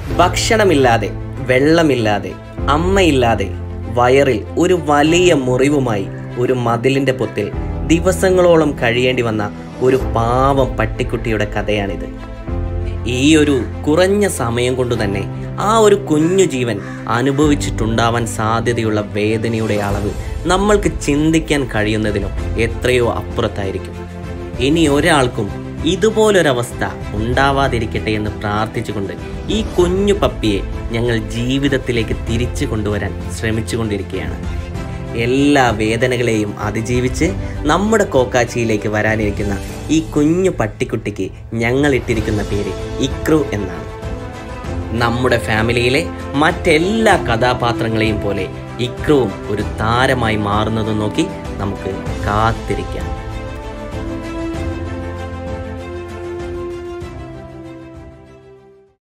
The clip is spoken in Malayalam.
ഭക്ഷണമില്ലാതെ വെള്ളമില്ലാതെ അമ്മയില്ലാതെ വയറിൽ ഒരു വലിയ മുറിവുമായി ഒരു മതിലിന്റെ പൊത്തിൽ ദിവസങ്ങളോളം കഴിയേണ്ടി വന്ന ഒരു പാവം പട്ടിക്കുട്ടിയുടെ കഥയാണിത് ഈ ഒരു കുറഞ്ഞ സമയം കൊണ്ട് തന്നെ ആ ഒരു കുഞ്ഞു ജീവൻ അനുഭവിച്ചിട്ടുണ്ടാവാൻ സാധ്യതയുള്ള വേദനയുടെ അളവ് നമ്മൾക്ക് ചിന്തിക്കാൻ കഴിയുന്നതിനും എത്രയോ അപ്പുറത്തായിരിക്കും ഇനി ഒരാൾക്കും ഇതുപോലൊരവസ്ഥ ഉണ്ടാവാതിരിക്കട്ടെ എന്ന് പ്രാർത്ഥിച്ചുകൊണ്ട് ഈ കുഞ്ഞു പപ്പിയെ ഞങ്ങൾ ജീവിതത്തിലേക്ക് തിരിച്ചു കൊണ്ടുവരാൻ ശ്രമിച്ചുകൊണ്ടിരിക്കുകയാണ് എല്ലാ വേദനകളെയും അതിജീവിച്ച് നമ്മുടെ കോക്കാച്ചിയിലേക്ക് വരാനിരിക്കുന്ന ഈ കുഞ്ഞു പട്ടിക്കുട്ടിക്ക് ഞങ്ങൾ ഇട്ടിരിക്കുന്ന പേര് ഇക്രു എന്നാണ് നമ്മുടെ ഫാമിലിയിലെ മറ്റെല്ലാ കഥാപാത്രങ്ങളെയും പോലെ ഇക്രുവും ഒരു താരമായി മാറുന്നതും നോക്കി നമുക്ക് കാത്തിരിക്കാം